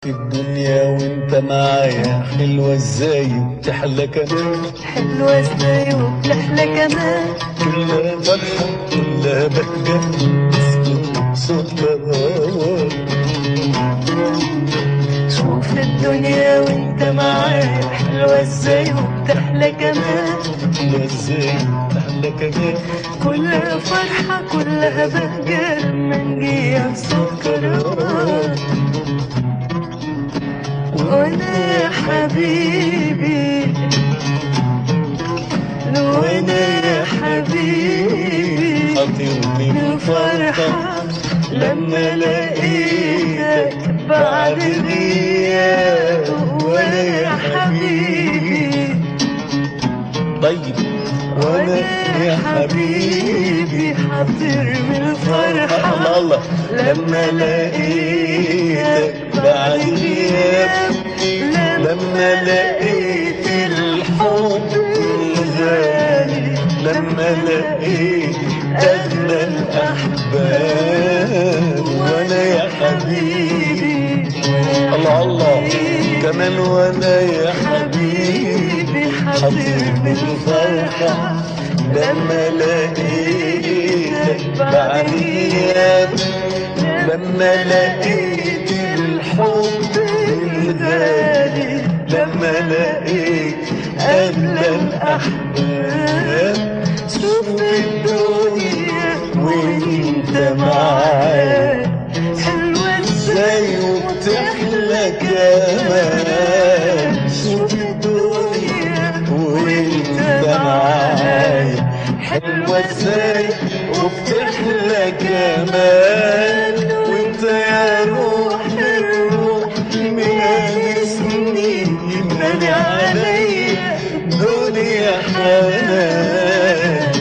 في الدنيا وانت معايا حلوة ازاي بتحلى كمان حلوة ازاي وبتحلى كمان كلها فرحة كلها بهجة اسكت سكر شوف الدنيا وانت معايا حلوة ازاي وبتحلى كمان حلوة ازاي بتحلى كمان كلها فرحة كلها بهجة لما نجي سكر وانا يا حبيبي وانا يا حبيبي خاطرني من فرحة لما لقيتك بعد غياب وانا يا حبيبي طيب وانا يا حبيبي حاضر من الفرحة الله الله لما لقيتك بعد غياب لما لقيت الحب الغالي لما لقيت أغلى الأحباب وأنا يا حبيبي الله الله كمان وأنا يا حبيبي حاضر من الفرحة لما لقيتك بعد غياب لما لقيت الحب الغالي لما لقيت أغلى الأحباب شوف الدنيا وانت معايا حلوة ازاي وبتحلى كمان شوف الدنيا وانت معايا حلوة ازاي وبتحلى كمان وانت يا روح الروح من سنين مالي عليا دنيا حنان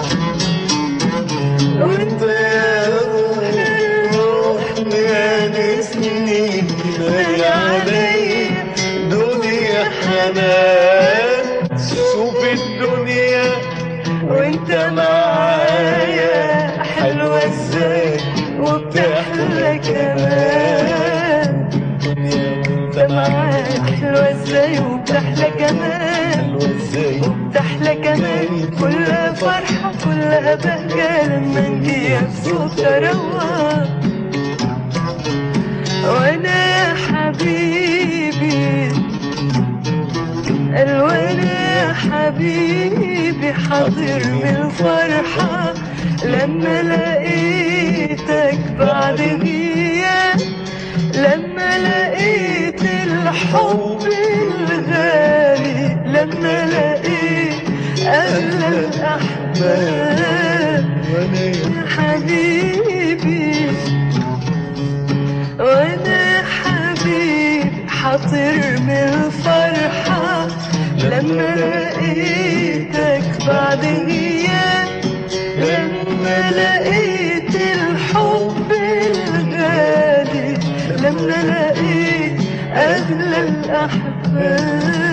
وانت يا روح الروح من سنين مالي عليا دنيا حنان شوف الدنيا وانت معايا حلوة ازاي وبتحلى كمان الدنيا وانت انت معايا معايا حلوة ازاي وبتحلى كمان حلوة ازاي وبتحلى كمان كلها فرحة كلها بهجة لما نجي بصوت روى وانا يا حبيبي قال وانا يا حبيبي حاضر من الفرحة لما لقيتك بعد غياب لما لقيت الحب الغالي لما لقيت أغلى الأحباب وانا يا يا حبيبي وانا يا حبيبي حاطر من الفرحة لما لقيتك بعد غياب لما لقيت الحب الغالي لما لقيت أغلى الأحباب